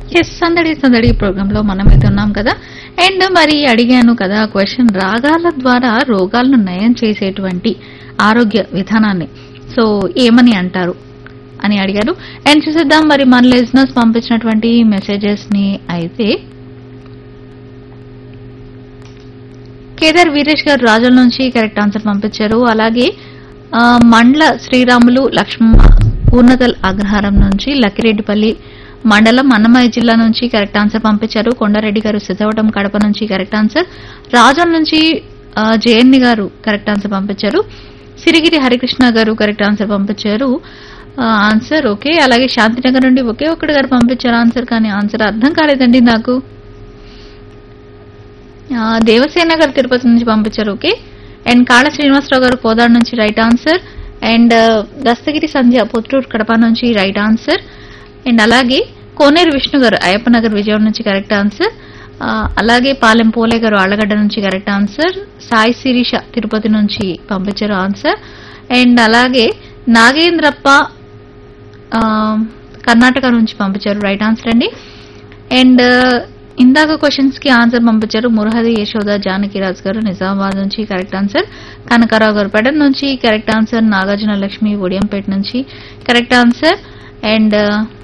yes సందడి సందడి programme లో మనం అయితే ఉన్నాం కదా అండ్ మరి అడిగాను కదా క్వశ్చన్ రాగాల ద్వారా రోగాలను నయం చేసేటువంటి ఆరోగ్య విధానాన్ని సో ఏమని అంటారు అని అడిగారు అండ్ చూసేద్దాం మరి మన లిజినెస్ పంపించినటువంటి మెసేజెస్ ని అయితే కేదార్ వీరేష్ గారు రాజుల నుంచి కరెక్ట్ ఆన్సర్ పంపించారు అలాగే ఆ, మండల శ్రీరాములు లక్ష్మమ్మ పూర్ణదల్ అగ్రహారం నుంచి లక్కిరెడ్డిపల్లి మండలం అన్నమయ్య జిల్లా నుంచి కరెక్ట్ ఆన్సర్ పంపించారు కొండారెడ్డి గారు సిద్ధవటం కడప నుంచి కరెక్ట్ ఆన్సర్ రాజన్ నుంచి ఆ, జయన్ని గారు కరెక్ట్ ఆన్సర్ పంపించారు సిరిగిరి హరికృష్ణ గారు కరెక్ట్ ఆన్సర్ పంపించారు ఆ, ఆన్సర్ ఓకే అలాగే శాంతినగర్ నుండి ఒకే ఒక్కటి గారు పంపించారు ఆన్సర్ కానీ ఆన్సర్ అర్థం కాలేదండి నాకు ఆ, దేవసేన గారు తిరుపతి నుంచి పంపించారు ఓకే అండ్ కాళ శ్రీనివాసరావు గారు కోదాడు నుంచి right answer and Dastagiri Sandhya Puttur Kadapa నుంచి రైట్ ఆన్సర్ అండ్ అలాగే కోనేరు విష్ణు గారు అయ్యప్ప నగర్ విజయవాడ నుంచి కరెక్ట్ ఆన్సర్ ఆ, అలాగే పాలెం పోలే గారు ఆళ్లగడ్డ నుంచి కరెక్ట్ ఆన్సర్ సాయి శిరీష తిరుపతి నుంచి పంపించారు ఆన్సర్ అండ్ అలాగే నాగేంద్రప్ప ఆ, కర్ణాటక నుంచి పంపించారు రైట్ ఆన్సర్ అండి అండ్ ఇందాక క్వశ్చన్స్ కి ఆన్సర్ పంపించారు మురహరి యశోద జానకిరాజ్ గారు నిజామాబాద్ నుంచి కరెక్ట్ ఆన్సర్ కనకారావు గారు పెడన్ నుంచి కరెక్ట్ ఆన్సర్ నాగార్జున లక్ష్మి ఒడియంపేట నుంచి కరెక్ట్ ఆన్సర్ అండ్